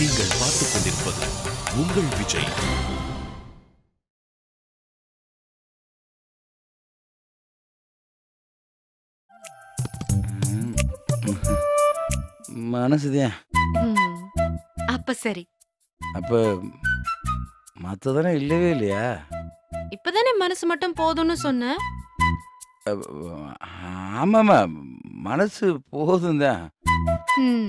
நீங்கள் பார்த்துக் கொண்டிருப்பது உங்கள் விஜய் மனசுதான் ம். அப்ப சரி அப்போ மற்றதெல்லாம் இல்லவே இல்லையா இப்பதானே மனசு மட்டும் போதும்னு சொன்ன அப்ப- ஆமாம்மா மனசு போதும் தான் ம்.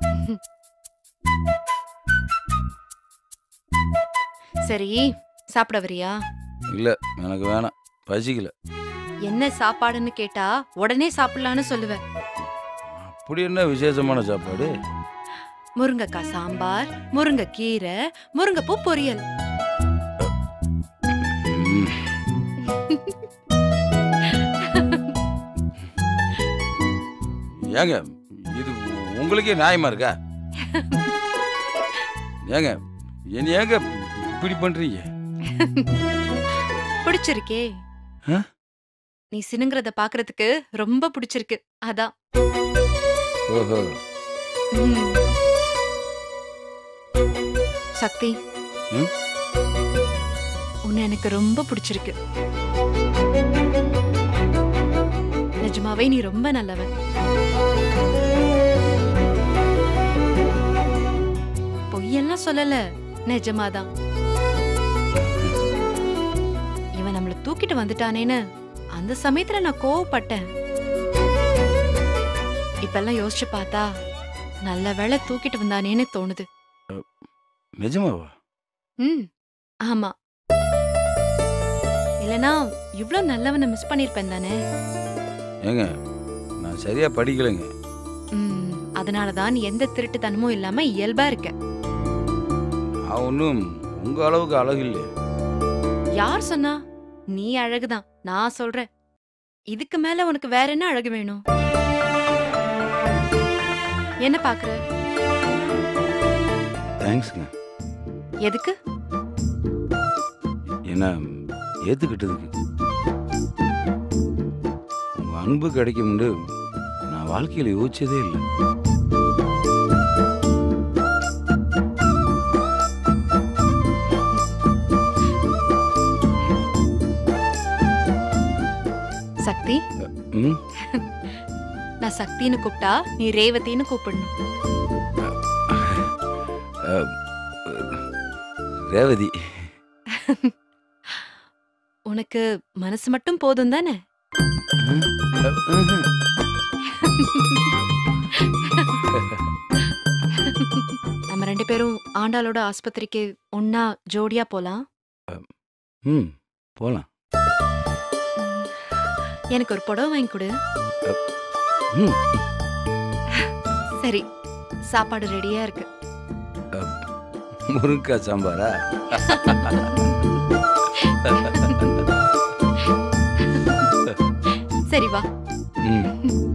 சரி சாப்பிட வரியா இல்லை எனக்கு வேணாம் பசிக்கல என்ன சாப்பாடுன்னு கேட்டா உடனே சாப்பிடலான்னு சொல்லுவேன் அப்படி என்ன விசேஷமான சாப்பாடு முருங்கைக்காய் சாம்பார் முருங்கைக்கீரை முருங்கைப்பூ பொரியல் ம், ஏங்க இது உங்களுக்கே நியாயமா இருக்கா ஏங்க என்ன ஏங்க இப்படி பண்றீங்க பிடிச்சிருக்கே ஆ? நீ சினுங்கிறத பாக்குறதுக்கு ரொம்ப பிடிச்சிருக்கு அதான் ஓஹோ ம். சக்தி ம்? உன்னை எனக்கு ரொம்ப பிடிச்சிருக்கு நிஜமாவே நீ ரொம்ப நல்லவன் பொய்யெல்லாம் சொல்லல நிஜமாதான் இவன் நம்மள தூக்கிட்டு வந்துட்டானேன்னு அந்த சமயத்துல நான் கோவப்பட்டேன் இப்பெல்லாம் யோசிச்சு பார்த்தா நல்ல வேளை தூக்கிட்டு வந்தானேன்னு தோணுது நிஜமாவா ம் ஆமா இல்லனா இவ்ளோ நல்லவனை மிஸ் பண்ணிருப்பேன் தானே ஏங்க நான் சரியா படிக்கலைங்க ம் அதனாலதான் நீ எந்த திருட்டுத்தனமும் இல்லாம இயல்பா இருக்க நான் ஒன்றும் உங்க அளவுக்கு அழகு இல்லை யார் சொன்னா நீ அழகுதான் நான் சொல்றேன் இதுக்கு மேல உனக்கு வேற என்ன அழகு வேணும் என்ன பாக்குற தேங்க்ஸுங்க எதுக்கு என்ன ஏத்துக்கிட்டதுக்கு உங்க அன்பு கிடைக்கும்னு நான் வாழ்க்கையில யோசிச்சதே இல்லை சக்தி ம் நான் சக்தின்னு கூப்பிட்டா நீ ரேவதின்னு கூப்பிடணும் அஹ், ரேவதி உனக்கு மனசு மட்டும் போதும் தானே ம், அஹ், ம்ஹும். நம்ம ரெண்டு பேரும் ஆண்டாளோட ஆஸ்பத்திரிக்கு ஒன்னா ஜோடியா போலாம் ம் போலாம் எனக்கு ஒரு புடவை வாங்கி கொடு ம் சரி சாப்பாடு ரெடியா இருக்கு முருங்கக்காய் சாம்பாரா சரி வா ம்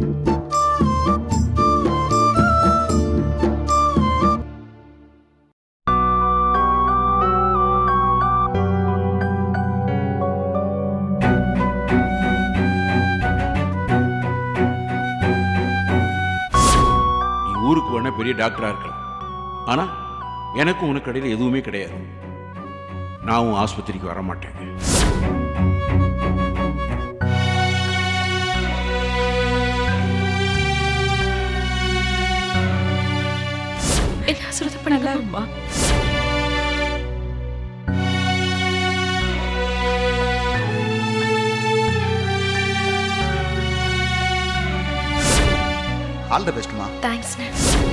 நீ ஊருக்கு வேணா பெரிய டாக்டரா இருக்கலாம் ஆனா எனக்கும் உனக்கு இடையில எதுவுமே கிடையாது நான் உன் ஆஸ்பத்திரிக்கு வர மாட்டேன் என்ன சொல்றது பண்ணலாமா ஆல் த பெஸ்ட்மா தேங்க்ஸ்ண்ணே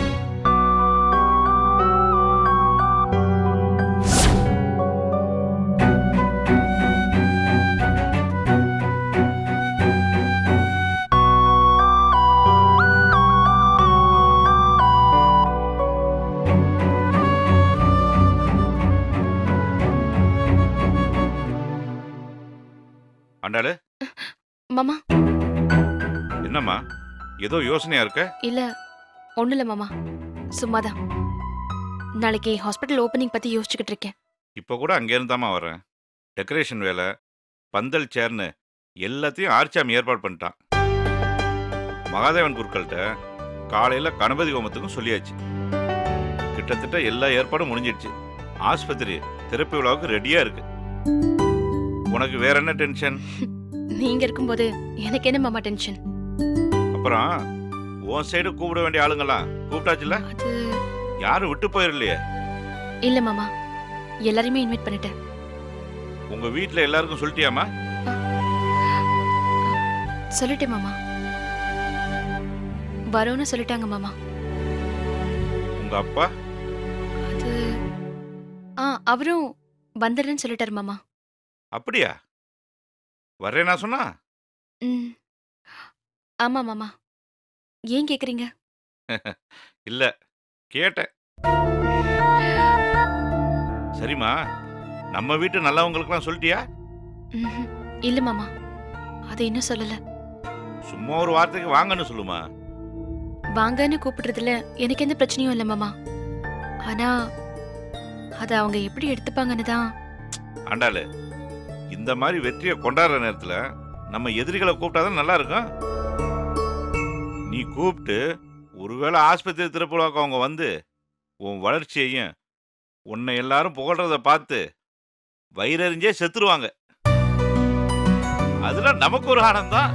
ஆண்டாளு மாமா என்னம்மா ஏதோ யோசனையா இருக்க இல்ல ஒண்ணும் இல்ல மாமா சும்மாதான் நாளைக்கு ஹாஸ்பிட்டல் ஓப்பனிங் பத்தி யோசிச்சுக்கிட்டு இருக்கேன் இப்போ கூட அங்கேருந்தாம்மா வரேன் டெக்கரேஷன் வேலை பந்தல் சேர்னு எல்லாத்தையும் ஆர்ச்சாமி ஏற்பாடு பண்ணிட்டான் மகாதேவன் குருக்கள்கிட்ட காலையில் கணபதி ஹோமத்துக்கும் சொல்லியாச்சு கிட்டத்தட்ட எல்லா ஏற்பாடும் முடிஞ்சிடுச்சு ஆஸ்பத்திரி திறப்பு விழாவுக்கு ரெடியா இருக்கு உனக்கு வேற என்ன டென்ஷன் நீங்க இருக்கும்போது எனக்கு என்ன மாமா டென்ஷன் அப்புறம் உன் சைடு கூப்பிட வேண்டிய ஆளுங்கெல்லாம் கூப்பிட்டாச்சுல அது யாரும் விட்டு போயிடலையே இல்ல மாமா எல்லாரையுமே இன்வைட் பண்ணிட்டேன் உங்க வீட்ல எல்லாருக்கும் சொல்லிட்டியாமா சொல்லிட்டேன் மாமா வரோன்னு சொல்லிட்டாங்க மாமா உங்க அப்பா அது ஆ அவரும் வந்துடுறேன்னு சொல்லிட்டாரு மாமா அப்படியா வர்றேனா சொன்னா ம் ஆமா மாமா ஏன் கேக்குறீங்க இல்ல கேட்டேன் சரிம்மா நம்ம வீட்டு நல்லவங்களுக்குலாம் சொல்லிட்டியா ம்ஹும். இல்ல மாமா அது இன்னும் சொல்லல சும்மா ஒரு வார்த்தைக்கு வாங்கன்னு சொல்லுமா வாங்கன்னு கூப்பிடுறதுல எனக்கு எந்த பிரச்சனையும் இல்லை மாமா ஆனா அதை அவங்க எப்படி எடுத்துப்பாங்கன்னு தான் ஆண்டாளு இந்த மாதிரி வெற்றியை கொண்டாடுற நேரத்துல நம்ம எதிரிகளை கூப்பிட்டாதான் நல்லா இருக்கும் நீ கூப்பிட்டு ஒருவேளை ஆஸ்பத்திரி திறப்புலாக்க அவங்க வந்து உன் வளர்ச்சியையும் உன்னை எல்லாரும் புகழ்றத பார்த்து வயிறறிஞ்சே செத்துருவாங்க அதுல நமக்கு ஒரு ஆனந்தம்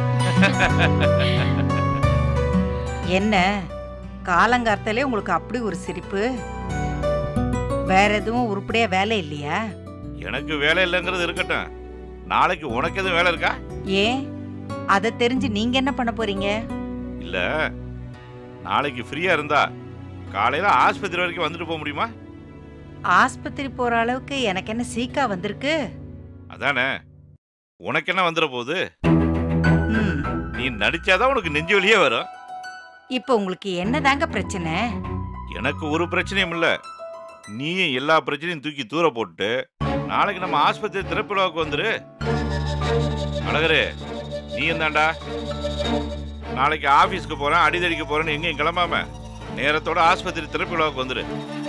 என்ன காலங்கார்த்தாலே உங்களுக்கு அப்படி ஒரு சிரிப்பு வேற எதுவும் உருப்படியா வேலை இல்லையா எனக்கு வேலை இல்லைங்கிறது இருக்கட்டும் நாளைக்கு உனக்கு எதுவும் வேலை இருக்கா ஏன் அதை தெரிஞ்சு நீங்க என்ன பண்ண போறீங்க இல்ல நாளைக்கு ஃப்ரீயா இருந்தா காலையில ஆஸ்பத்திரி வரைக்கும் வந்துட்டு போக முடியுமா ஆஸ்பத்திரி போற அளவுக்கு எனக்கு என்ன சீக்கா வந்திருக்கு அதானே உனக்கு என்ன வந்துட போகுது ம், நீ நடிச்சாதான் உனக்கு நெஞ்சு வலியே வரும் இப்போ உங்களுக்கு என்னதாங்க பிரச்சனை எனக்கு ஒரு பிரச்சனையும் இல்ல நீயும் எல்லா பிரச்சனையும் தூக்கி தூர போட்டு நாளைக்கு நம்ம ஆஸ்பத்திரி திறப்பு விழாவுக்கு வந்துரு அழகரே நீ என்னடா நாளைக்கு ஆபீஸ்க்கு போறேன் அடிதடிக்க போறேன்னு எங்கேயும் கிளம்பாம நேரத்தோட ஆஸ்பத்திரி திறப்பு விழாவுக்கு வந்துரு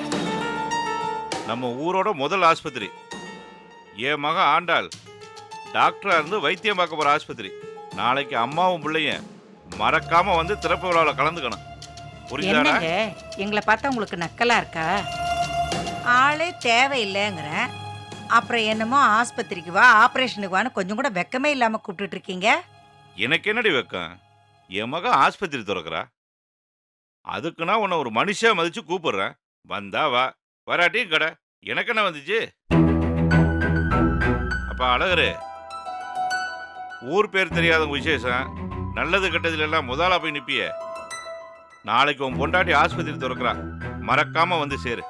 நம்ம ஊரோட முதல் ஆஸ்பத்திரி என் மகன் ஆண்டாள் டாக்டரா இருந்து வைத்தியம் பார்க்க போற ஆஸ்பத்திரி நாளைக்கு அம்மாவும் பிள்ளையும் மறக்காம வந்து திறப்பு விழாவில் கலந்துக்கணும் புரியுதாடா என்னங்க எங்களை பார்த்தா உங்களுக்கு நக்கலா இருக்கா ஆளே தேவையில்லைங்கிறேன் அப்புறம் என்னமோ ஆஸ்பத்திரிக்கு வா ஆபரேஷனுக்கு வான்னு கொஞ்சம் கூட வெக்கமே இல்லாம கூப்பிட்டுட்டு இருக்கீங்க எனக்கு என்னடி வெக்கம் என் மகன் ஆஸ்பத்திரி திறக்கிறா அதுக்கு நான் உன்னை ஒரு மனுஷா மதிச்சு கூப்பிடுறேன் வந்தா வா வராட்டியும் கடை எனக்கு என்ன வந்துச்சு அப்ப அழகரு ஊர் பேர் தெரியாதவங்க விசேஷம் நல்லது கெட்டதுல எல்லாம் முதலா போய் நிப்பிய நாளைக்கு உன் பொண்டாட்டி ஆஸ்பத்திரி திறக்கிறா மறக்காம வந்து சேரு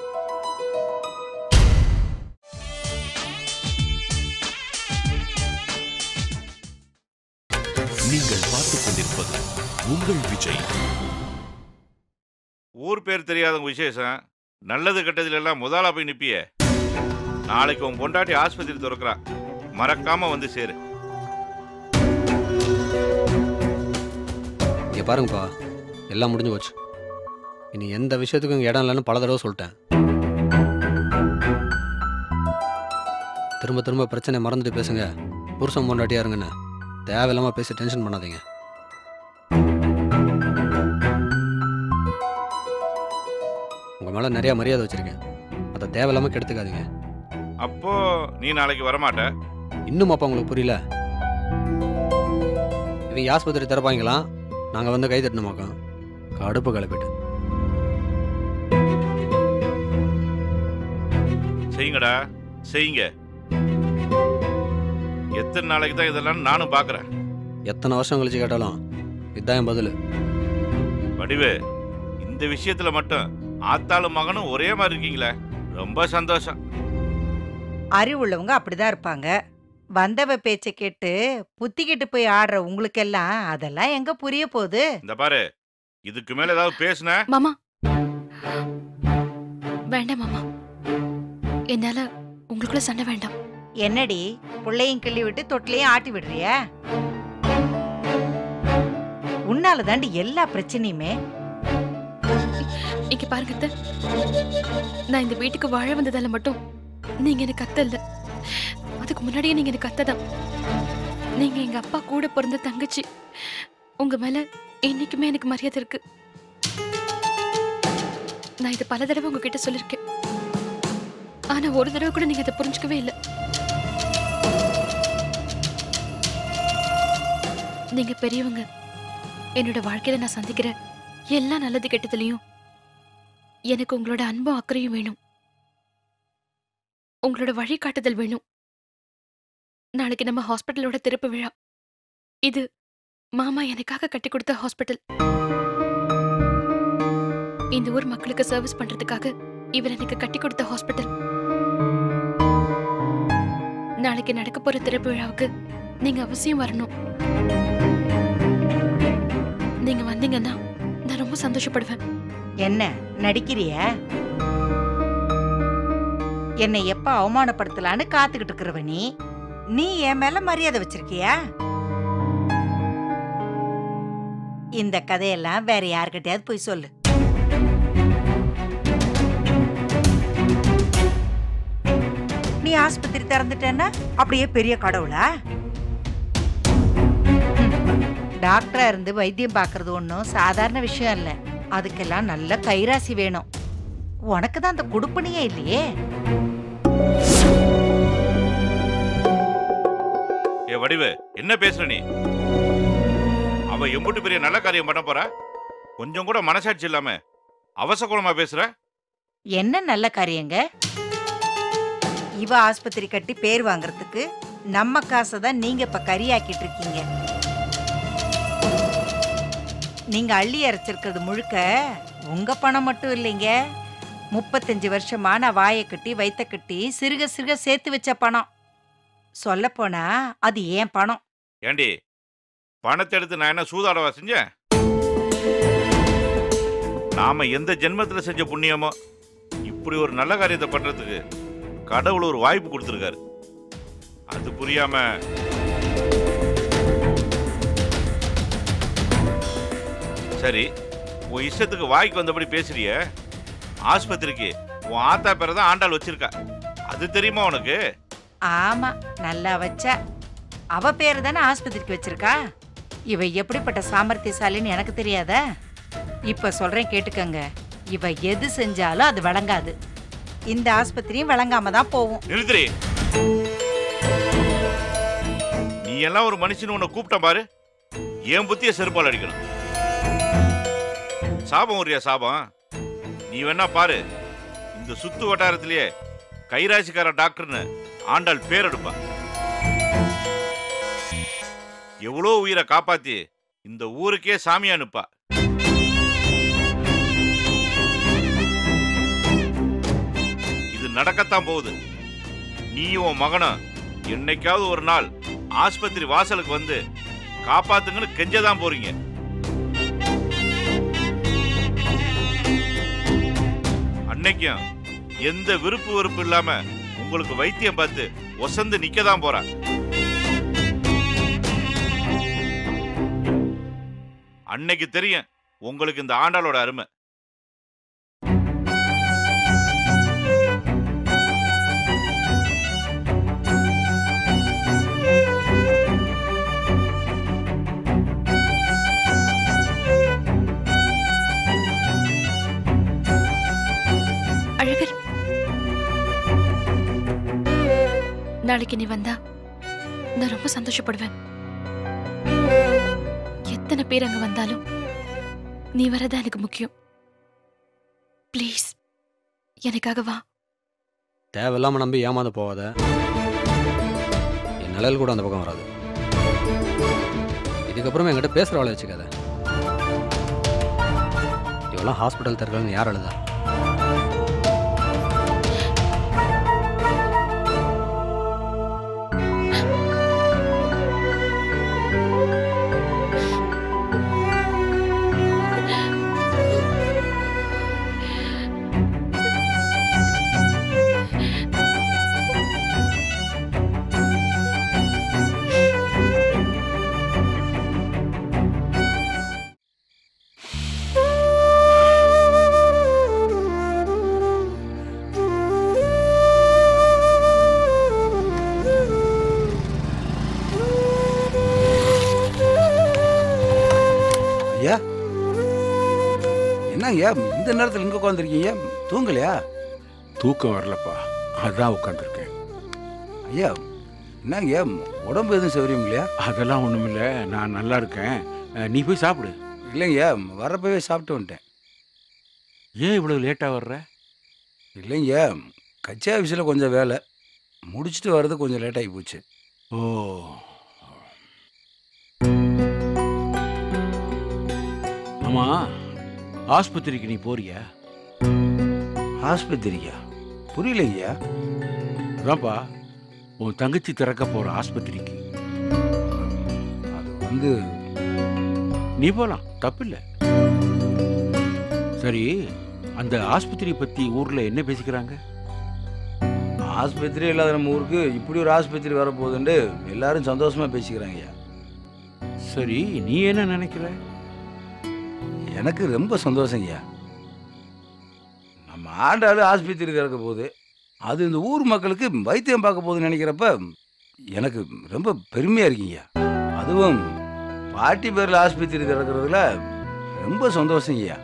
நீங்கள் பார்த்துக் கொண்டிருப்பது உங்கள் விஜய் ஊர் பேர் தெரியாதவங்க விசேஷம் நல்லது கெட்டதுல எல்லாம் முதலா போய் நிப்பிய நாளைக்கு உன் பொண்டாட்டி ஆஸ்பத்திரி திறக்கிறா மறக்காம வந்து சேரு இங்கே பாருங்கப்பா எல்லாம் முடிஞ்சு போச்சு இனி எந்த விஷயத்துக்கும் இங்க இடம் இல்லைன்னு பல தடவை சொல்லிட்டேன் திரும்ப திரும்ப பிரச்சனை மறந்துட்டு பேசுங்க புருஷன் பொண்டாட்டியா இருங்கன்னு தேவையில்லாமல் பேசி டென்ஷன் பண்ணாதீங்க உங்கள் மேலே நிறைய மரியாதை வச்சுருக்கேன் அதை தேவையில்லாமல் கெடுத்துக்காதீங்க அப்போ நீ நாளைக்கு வரமாட்ட இன்னும் அப்பா உங்களுக்கு புரியல இவங்க ஆஸ்பத்திரி திறப்பாங்களாம் நாங்கள் வந்து கை தட்டணுமாக்கோம் கடுப்பு கிளப்பிட்டு செய்யுங்கடா செய்யுங்க எத்தனை நாளைக்கு தான் இதெல்லாம் நானும் பார்க்கறேன் எத்தனை வருஷம் கழிச்சு கேட்டாலும் இதுதான் என் பதில் வடிவு இந்த விஷயத்துல மட்டும் ஆத்தாளும் மகனும் ஒரே மாதிரி இருக்கீங்களே ரொம்ப சந்தோஷம் அறிவுள்ளவங்க அப்படிதான் இருப்பாங்க வந்தவ பேச்சை கேட்டு புத்திக்கிட்டு போய் ஆடுற உங்களுக்கெல்லாம் அதெல்லாம் எங்க புரிய போகுது இந்த பாரு இதுக்கு மேல ஏதாவது பேசுன மாமா வேண்டாம் மாமா என்னால உங்களுக்குள்ள சண்டை வேண்டாம் என்னடி புள்ளையும் கிள்ளி விட்டு தொட்டிலையும் ஆட்டி விடுறியா உன்னால தாண்டி எல்லா பிரச்சனையுமே இங்க பாருங்க அத்தை. நான் இந்த வீட்டுக்கு வாழ வந்ததால மட்டும் நீங்க எனக்கு அத்தை இல்ல அதுக்கு முன்னாடியே நீங்க எனக்கு அத்தை தான் நீங்க எங்க அப்பா கூட பிறந்த தங்கச்சி உங்க மேல என்னைக்குமே எனக்கு மரியாதை இருக்கு நான் இது பல தடவை உங்ககிட்ட சொல்லிருக்கேன் ஆனா ஒரு தடவை கூட நீங்க அதை புரிஞ்சுக்கவே இல்லை நீங்க பெரியவங்க என்னோட வாழ்க்கையில நான் சந்திக்கிற எல்லா நல்லது கெட்டதுலயும் எனக்கு உங்களோட அன்பும் அக்கறையும் வேணும் உங்களோட வழிகாட்டுதல் வேணும் நாளைக்கு நம்ம ஹாஸ்பிட்டலோட திறப்பு விழா இது மாமா எனக்காக கட்டி கொடுத்த ஹாஸ்பிட்டல் இந்த ஊர் மக்களுக்கு சர்வீஸ் பண்றதுக்காக இவர் எனக்கு கட்டி கொடுத்த ஹாஸ்பிட்டல் நாளைக்கு நடக்க போற திறப்பு விழாவுக்கு நீங்க அவசியம் வரணும் நீங்க வந்தீங்கன்னா நான் ரொம்ப சந்தோஷப்படுவேன் என்ன நடிக்கிறிய என்னை எப்ப அவமானப்படுத்தலான்னு காத்துக்கிட்டு இருக்கிறவ நீ நீ என் மேல மரியாதை வச்சிருக்கியா இந்த கதையெல்லாம் வேற யார்கிட்டயாவது போய் சொல்லு நீ ஆஸ்பத்திரி திறந்துட்டேன்னா அப்படியே பெரிய கடவுளா ம். டாக்டரா இருந்து வைத்தியம் பார்க்கறது ஒன்றும் சாதாரண விஷயம் இல்லை அதுக்கெல்லாம் நல்ல கைராசி வேணும் உனக்கு தான் அந்த குடுப்பனையே இல்லையே ஏ வடிவு என்ன பேசுற நீ அவ எம்புட்டு பெரிய நல்ல காரியம் பண்ண போறா கொஞ்சம் கூட மனசாட்சி இல்லாம அவசகுலமா பேசுற என்ன நல்ல காரியங்க இவ ஆஸ்பத்திரி கட்டி பேர் வாங்குறதுக்கு நம்ம காசை தான் நீங்க இப்ப கரியாக்கிட்டு இருக்கீங்க நீங்க அள்ளி அரைச்சிருக்கிறது முழுக்க உங்க பணம் மட்டும் இல்லைங்க முப்பத்தஞ்சு வருஷமா நான் வாயை கட்டி வைத்த கட்டி சிறுக சிறுக சேர்த்து வச்ச பணம் சொல்லப் போனா அது ஏன் பணம் ஏண்டி பணத்தை எடுத்து நான் என்ன சூதாடவா செஞ்சேன் நாம எந்த ஜென்மத்துல செஞ்ச புண்ணியமோ இப்படி ஒரு நல்ல காரியத்தை பண்றதுக்கு கடவுள் ஒரு வாய்ப்பு கொடுத்துருக்காரு அது புரியாம சரி உன் இஷ்டத்துக்கு வாய்க்கு வந்தபடி பேசுறிய ஆஸ்பத்திரிக்கு உன் ஆத்தா பேரை தான் ஆண்டாள் வச்சிருக்கா அது தெரியுமா உனக்கு ஆமா நல்லா வச்சா அவ பேரு தானே ஆஸ்பத்திரிக்கு வச்சிருக்கா இவ எப்படிப்பட்ட சாமர்த்தியசாலின்னு எனக்கு தெரியாதா இப்ப சொல்றேன் கேட்டுக்கங்க இவ எது செஞ்சாலும் அது வழங்காது இந்த ஆஸ்பத்திரியும் வழங்காம தான் போகும் நிறுத்துறி நீ எல்லாம் ஒரு மனுஷன் உன்னை கூப்பிட்ட பாரு என் புத்திய செருப்பால் அடிக்கணும் சாபம் ஒரியா சாபம் நீ வேணா பாரு இந்த சுத்து வட்டாரத்திலேயே கைராசிக்கார டாக்டர்னு ஆண்டாள் பேர் எடுப்பா எவ்வளோ உயிரை காப்பாத்தி இந்த ஊருக்கே சாமி அனுப்பா இது நடக்கத்தான் போகுது நீயும் உன் மகனும் என்னைக்காவது ஒரு நாள் ஆஸ்பத்திரி வாசலுக்கு வந்து காப்பாத்துங்கன்னு கெஞ்சதான் போறீங்க அன்னைக்கும் எந்த விருப்பு வெறுப்பு இல்லாம உங்களுக்கு வைத்தியம் பார்த்து ஒசந்து நிக்க தான் போறா அன்னைக்கு தெரியும் உங்களுக்கு இந்த ஆண்டாளோட அருமை அழகர் நாளைக்கு நீ வந்தா நான் ரொம்ப சந்தோஷப்படுவேன் எத்தனை பேர் அங்க வந்தாலும் நீ வரதா எனக்கு முக்கியம் ப்ளீஸ் எனக்காக வா தேவையில்லாம நம்பி ஏமாந்து போகாத என் நிழல் கூட அந்த பக்கம் வராது இதுக்கப்புறமா என்கிட்ட பேசுகிற ஆளை வச்சுக்காத இவெல்லாம் ஹாஸ்பிட்டல் தருக்கலன்னு யார் அழுதா என்னங்க இந்த நேரத்தில் இங்கே உட்காந்துருக்கீங்க தூங்கலையா தூக்கம் வரலப்பா அதான் உட்காந்துருக்கேன் ஐயா என்னங்க உடம்பு எதுவும் சௌரியம் இல்லையா அதெல்லாம் ஒண்ணுமில்ல நான் நல்லா இருக்கேன் அஹ், நீ போய் சாப்பிடு இல்லைங்க வரப்பவே சாப்பிட்டு வந்துட்டேன் ஏன் இவ்வளவு லேட்டா வர்ற இல்லைங்க கட்சி ஆஃபீஸில் கொஞ்சம் வேலை முடிச்சுட்டு வர்றது கொஞ்சம் லேட் ஆகி போச்சு ஓ ஆமா ஆஸ்பத்திரிக்கு நீ போறியா ஆஸ்பத்திரியா புரியலைங்கய்யா அதான்ப்பா உன் தங்கச்சி திறக்க போற ஆஸ்பத்திரிக்கு அது வந்து நீ போலாம் தப்பில்ல சரி அந்த ஆஸ்பத்திரி பத்தி ஊர்ல என்ன பேசிக்கிறாங்க ஆஸ்பத்திரி இல்லாத நம்ம ஊருக்கு இப்படி ஒரு ஆஸ்பத்திரி வரப்போகுதுன்னு எல்லாரும் சந்தோஷமா பேசிக்கிறாங்கய்யா சரி நீ என்ன நினைக்கிற எனக்கு ரொம்ப சந்தோஷங்கய்யா நம்ம ஆண்டாளு ஆஸ்பத்திரி திறக்க போகுது அது இந்த ஊர் மக்களுக்கு வைத்தியம் பார்க்க போகுதுன்னு நினைக்கிறப்ப எனக்கு ரொம்ப பெருமையாக இருக்கீங்கய்யா அதுவும் பாட்டி பேரில் ஆஸ்பத்திரி திறக்கிறதுல ரொம்ப சந்தோஷங்கய்யா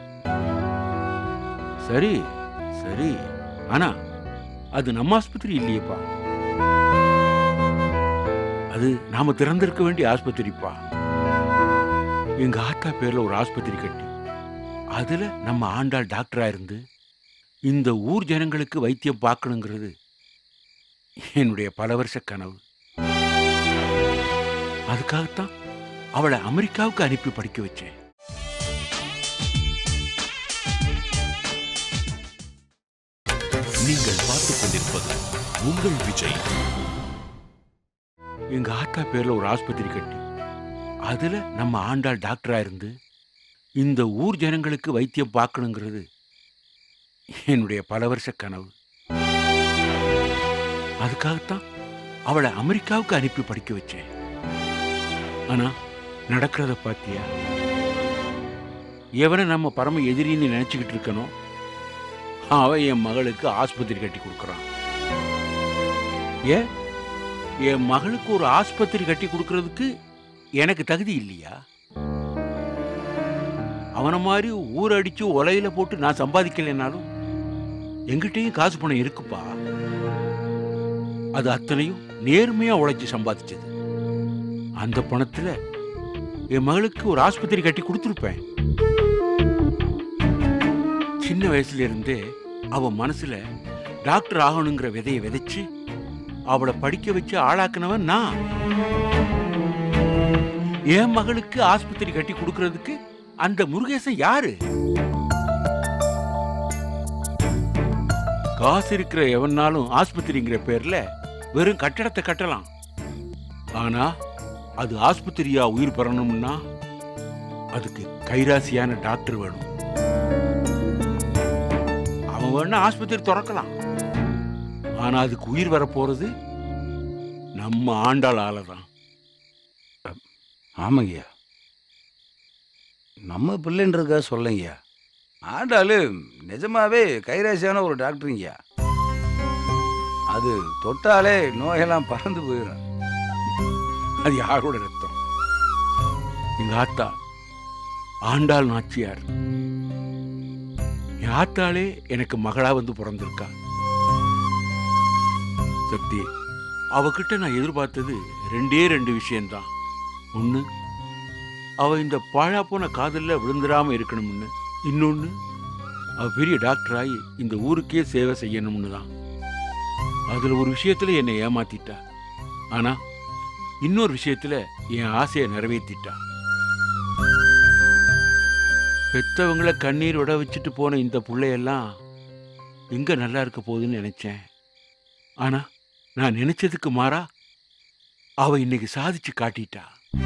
சரி சரி ஆனா அது நம்ம ஆஸ்பத்திரி இல்லையேப்பா அது நாம திறந்திருக்க வேண்டிய ஆஸ்பத்திரிப்பா எங்க ஆத்தா பேர்ல ஒரு ஆஸ்பத்திரி கட்டி அதுல நம்ம ஆண்டாள் டாக்டரா இருந்து இந்த ஊர் ஜனங்களுக்கு வைத்தியம் பார்க்கணுங்கிறது என்னுடைய பல வருஷ கனவு அதுக்காகத்தான் அவளை அமெரிக்காவுக்கு அனுப்பி படிக்க வச்சேன் நீங்கள் பார்த்துக் கொண்டிருப்பது உங்கள் விஜய் எங்க ஆத்தா பேர்ல ஒரு ஆஸ்பத்திரி கட்டி அதுல நம்ம ஆண்டாள் டாக்டரா இருந்து இந்த ஊர் ஜனங்களுக்கு வைத்தியம் பார்க்கணுங்கிறது என்னுடைய பல வருஷ கனவு அதுக்காகத்தான் அவளை அமெரிக்காவுக்கு அனுப்பி படிக்க வச்சேன் ஆனா நடக்கிறத பாத்தியா எவனை நம்ம பரம எதிரின்னு நினைச்சுக்கிட்டு இருக்கணும் அவன் என் மகளுக்கு ஆஸ்பத்திரி கட்டி கொடுக்குறான் ஏன் என் மகளுக்கு ஒரு ஆஸ்பத்திரி கட்டி கொடுக்கறதுக்கு எனக்கு தகுதி இல்லையா அவனை மாதிரி ஊரடிச்சு உலையில போட்டு நான் சம்பாதிக்கலைனாலும் எங்கிட்டயும் காசு பணம் இருக்குப்பா அது அத்தனையும் நேர்மையா உழைச்சு சம்பாதிச்சது அந்த பணத்துல என் மகளுக்கு ஒரு ஆஸ்பத்திரி கட்டி கொடுத்துருப்பேன் சின்ன வயசுல இருந்தே அவ மனசுல டாக்டர் ஆகணுங்கிற விதையை விதைச்சு அவளை படிக்க வச்சு ஆளாக்குனவன் நான் என் மகளுக்கு ஆஸ்பத்திரி கட்டி கொடுக்கறதுக்கு அந்த முருகேசன் யாரு காசு இருக்கிற எவனாலும் ஆஸ்பத்திரிங்கிற பேர்ல வெறும் கட்டடத்தை கட்டலாம் ஆனா அது ஆஸ்பத்திரியா உயிர் பெறணும்னா அதுக்கு கைராசியான டாக்டர் வேணும் அவன் வேணா ஆஸ்பத்திரி திறக்கலாம் ஆனா அதுக்கு உயிர் வர போறது நம்ம ஆண்டாள் ஆளதான் ஆமாங்கய்யா நம்ம பிள்ளைன்றதுக்காக சொல்லைங்கய்யா ஆண்டாளு நிஜமாவே கைராசியான ஒரு டாக்டருங்கய்யா அது தொட்டாலே நோயெல்லாம் பறந்து போயிடும் அது யாரோட ரத்தம் எங்க ஆத்தா ஆண்டாள் நாச்சியார் என் ஆத்தாளே எனக்கு மகளா வந்து பிறந்திருக்கா சக்தி அவகிட்ட நான் எதிர்பார்த்தது ரெண்டே ரெண்டு விஷயம்தான் ஒண்ணு அவ இந்த பாழா போன காதல்ல விழுந்துடாம இருக்கணும்னு இன்னொன்னு அவ பெரிய டாக்டராகி இந்த ஊருக்கே சேவை செய்யணும்னு தான் அதுல ஒரு விஷயத்துல என்னை ஏமாத்திட்டா ஆனா இன்னொரு விஷயத்துல என் ஆசையை நிறைவேற்றிட்டா பெத்தவங்கள கண்ணீர் விட வச்சுட்டு போன இந்த புள்ளையெல்லாம் எங்க நல்லா இருக்க போகுதுன்னு நினைச்சேன் ஆனா நான் நினைச்சதுக்கு மாறா அவ இன்னைக்கு சாதிச்சு காட்டிட்டா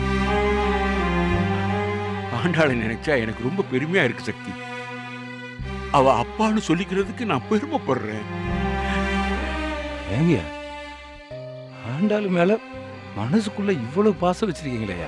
ஆண்டாளை நினைச்சா எனக்கு ரொம்ப பெருமையா இருக்கு சக்தி அவ அப்பான்னு சொல்லிக்கிறதுக்கு நான் பெருமைப்படுறேன் ஏங்கய்யா ஆண்டாளு மேல மனசுக்குள்ள இவ்வளவு பாசம் வச்சிருக்கீங்களேயா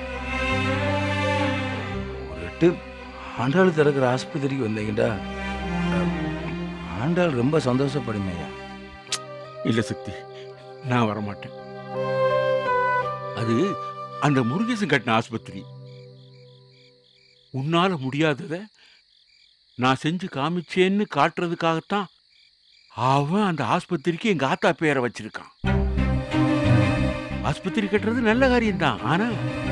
ஒரு எட்டு ஆண்டாள் திறக்கிற ஆஸ்பத்திரிக்கு வந்தீங்கடா ஆண்டாள் ரொம்ப சந்தோஷப்படுமையா இல்ல சக்தி நான் வரமாட்டேன் அது அந்த முருகேசன் கட்டின ஆஸ்பத்திரி உன்னால முடியாதத நான் செஞ்சு காமிச்சேன்னு காட்டுறதுக்காகத்தான் அவன் அந்த ஆஸ்பத்திரிக்கு எங்க ஆத்தா பேரை வச்சிருக்கான் ஆஸ்பத்திரி கட்டுறது நல்ல காரியம்தான் ஆனா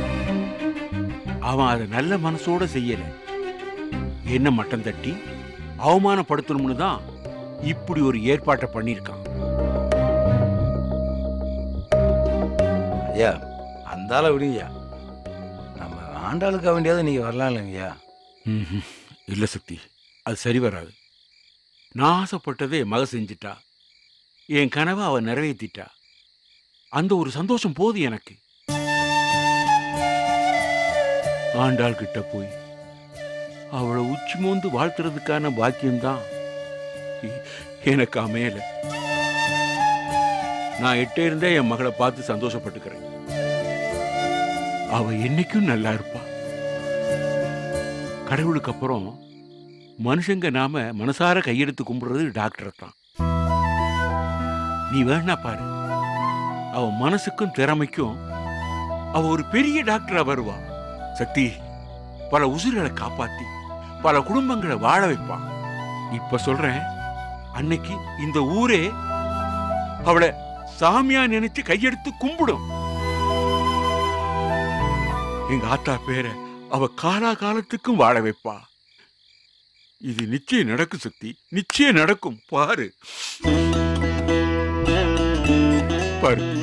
அவன் அதை நல்ல மனசோட செய்யல என்ன மட்டம் தட்டி அவமானப்படுத்தணும்னு தான் இப்படி ஒரு ஏற்பாட்டை பண்ணியிருக்கான் ஐயா அந்த ஆளை விடுங்கய்யா நம்ம ஆண்டாளுக்காக வேண்டியாவது நீங்கள் வரலாம் இல்லைங்கய்யா ம்ஹும். இல்ல சக்தி அது சரி வராது நான் ஆசைப்பட்டதை என் மக செஞ்சிட்டா என் கனவை அவ நிறைவேற்றிட்டா அந்த ஒரு சந்தோஷம் போதும் எனக்கு ஆண்டாள் கிட்ட போய் அவளை உச்சி மோந்து வாழ்த்துறதுக்கான பாக்கியம்தான் எ- எனக்கு அமையல நான் எட்டே இருந்தே என் மகளை பார்த்து சந்தோஷப்பட்டுக்கிறேன் அவ என்னைக்கும் நல்லா இருப்பா கடவுளுக்கு அப்புறம் மனுஷங்க நாம மனசார கையெடுத்து கும்பிடுறது டாக்டர் தான் நீ வேணா பாரு அவ மனசுக்கும் திறமைக்கும் அவ ஒரு பெரிய டாக்டரா வருவா சக்தி பல உசுர்களை காப்பாத்தி பல குடும்பங்களை வாழ வைப்பான் இப்ப சொல்றேன் அன்னைக்கு இந்த ஊரே அவளை சாமியா நினைச்சு கையெடுத்து கும்பிடும் எங்க ஆத்தா பேரை அவ காலா காலத்துக்கும் வாழ வைப்பா இது நிச்சயம் நடக்கும் சக்தி நிச்சயம் நடக்கும் பாரு பாரு